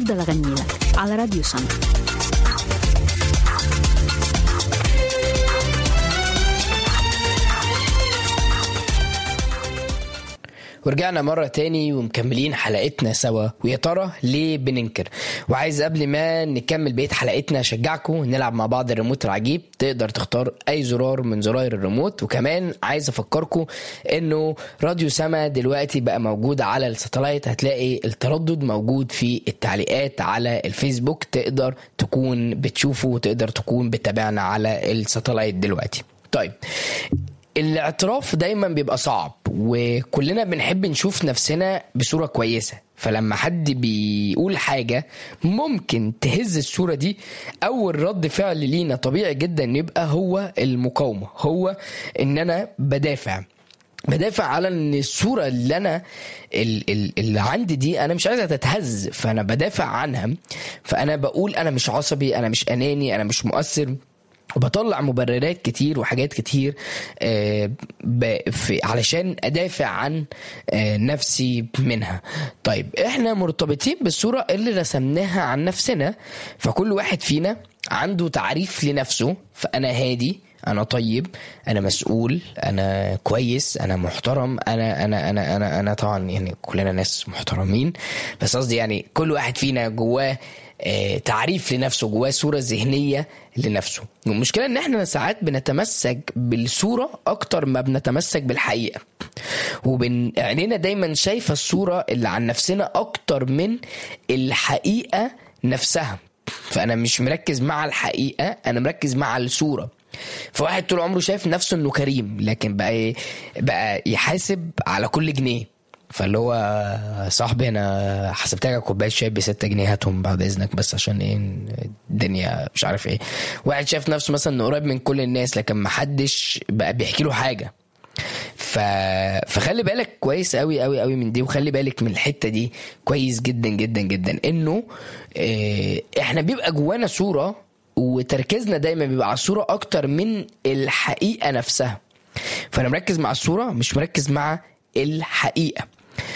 هفضل أغني لك على راديو سما ورجعنا مرة تاني ومكملين حلقتنا سوا ويا ترى ليه بننكر وعايز قبل ما نكمل بقية حلقتنا أشجعكم نلعب مع بعض الريموت العجيب تقدر تختار أي زرار من زراير الريموت وكمان عايز أفكركم إنه راديو سما دلوقتي بقى موجود على الساتلايت هتلاقي التردد موجود في التعليقات على الفيسبوك تقدر تكون بتشوفه وتقدر تكون بتابعنا على الساتلايت دلوقتي طيب الاعتراف دايما بيبقى صعب وكلنا بنحب نشوف نفسنا بصورة كويسة فلما حد بيقول حاجة ممكن تهز الصورة دي أول رد فعل لينا طبيعي جدا يبقى هو المقاومة هو إن أنا بدافع بدافع على ان الصوره اللي انا ال- ال- اللي عندي دي انا مش عايزها تتهز فانا بدافع عنها فانا بقول انا مش عصبي انا مش اناني انا مش مؤثر وبطلع مبررات كتير وحاجات كتير آه، ب- في علشان ادافع عن آه، نفسي منها طيب احنا مرتبطين بالصورة اللي رسمناها عن نفسنا فكل واحد فينا عنده تعريف لنفسه فانا هادي انا طيب انا مسؤول انا كويس انا محترم انا انا انا انا انا طبعا يعني كلنا ناس محترمين بس قصدي يعني كل واحد فينا جواه آه، تعريف لنفسه جواه صوره ذهنيه لنفسه والمشكله ان احنا ساعات بنتمسك بالصوره اكتر ما بنتمسك بالحقيقه وبن عينينا دايما شايفه الصوره اللي عن نفسنا اكتر من الحقيقه نفسها فانا مش مركز مع الحقيقه انا مركز مع الصوره فواحد طول عمره شايف نفسه انه كريم لكن بقى إيه؟ بقى يحاسب على كل جنيه فاللي هو صاحبي انا حسبت لك كوبايه شاي ب 6 جنيه هاتهم بعد اذنك بس عشان ايه الدنيا مش عارف ايه واحد شايف نفسه مثلا انه قريب من كل الناس لكن ما حدش بقى بيحكي له حاجه ف... فخلي بالك كويس قوي قوي قوي من دي وخلي بالك من الحته دي كويس جدا جدا جدا انه اه احنا بيبقى جوانا صوره وتركيزنا دايما بيبقى على الصوره اكتر من الحقيقه نفسها فانا مركز مع الصوره مش مركز مع الحقيقه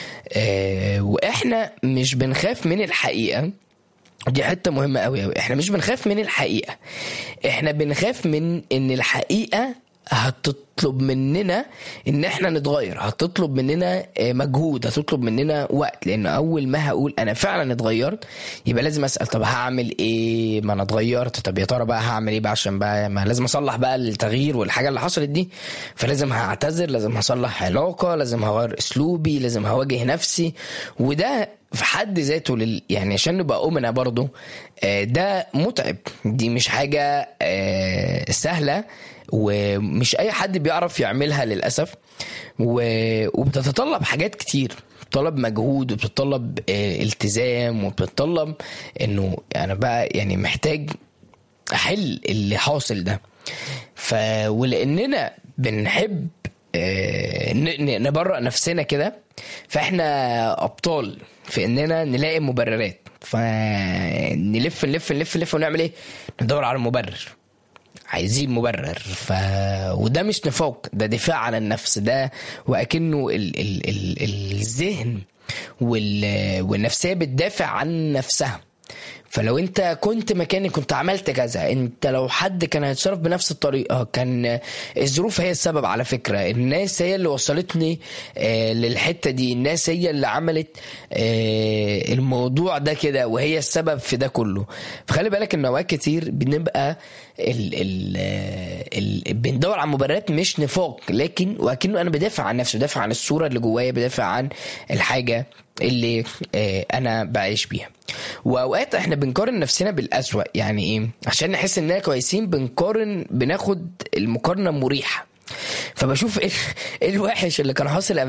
اه واحنا مش بنخاف من الحقيقه دي حته مهمه قوي قوي احنا مش بنخاف من الحقيقه احنا بنخاف من ان الحقيقه هتطلب مننا ان احنا نتغير هتطلب مننا آه، مجهود هتطلب مننا وقت لان اول ما هقول انا فعلا اتغيرت يبقى لازم اسال طب هعمل ايه ما انا اتغيرت طب يا ترى بقى هعمل ايه بقى عشان بقى ما لازم اصلح بقى التغيير والحاجه اللي حصلت دي فلازم هعتذر لازم هصلح علاقه لازم هغير اسلوبي لازم هواجه نفسي وده في حد ذاته لل... يعني عشان نبقى أمنا برضو آه، ده متعب دي مش حاجة آه، سهلة ومش أي حد بيعرف يعملها للأسف و... وبتتطلب حاجات كتير بتطلب مجهود وبتطلب آه، التزام وبتطلب انه انا بقى يعني محتاج احل اللي حاصل ده ف ولاننا بنحب آه، ن- ن- نبرأ نفسنا كده فاحنا ابطال في اننا نلاقي مبررات فنلف نلف نلف نلف ونعمل ايه ندور على مبرر عايزين مبرر ف وده مش نفاق ده دفاع عن النفس ده واكنه ال... ال... ال... الذهن وال... والنفسيه بتدافع عن نفسها فلو انت كنت مكاني كنت عملت كذا انت لو حد كان هيتصرف بنفس الطريقه كان الظروف هي السبب على فكره الناس هي اللي وصلتني آه، للحته دي الناس هي اللي عملت آه، الموضوع ده كده وهي السبب في ده كله فخلي بالك ان اوقات كتير بنبقى ال ال ال بندور على مبررات مش نفاق لكن وكأنه انا بدافع عن نفسي بدافع عن الصوره اللي جوايا بدافع عن الحاجه اللي آه، انا بعيش بيها واوقات احنا بنقارن نفسنا بالاسوأ يعني ايه عشان نحس اننا كويسين بنقارن بناخد المقارنه مريحه فبشوف ايه إيه الوحش اللي كان حاصل قبل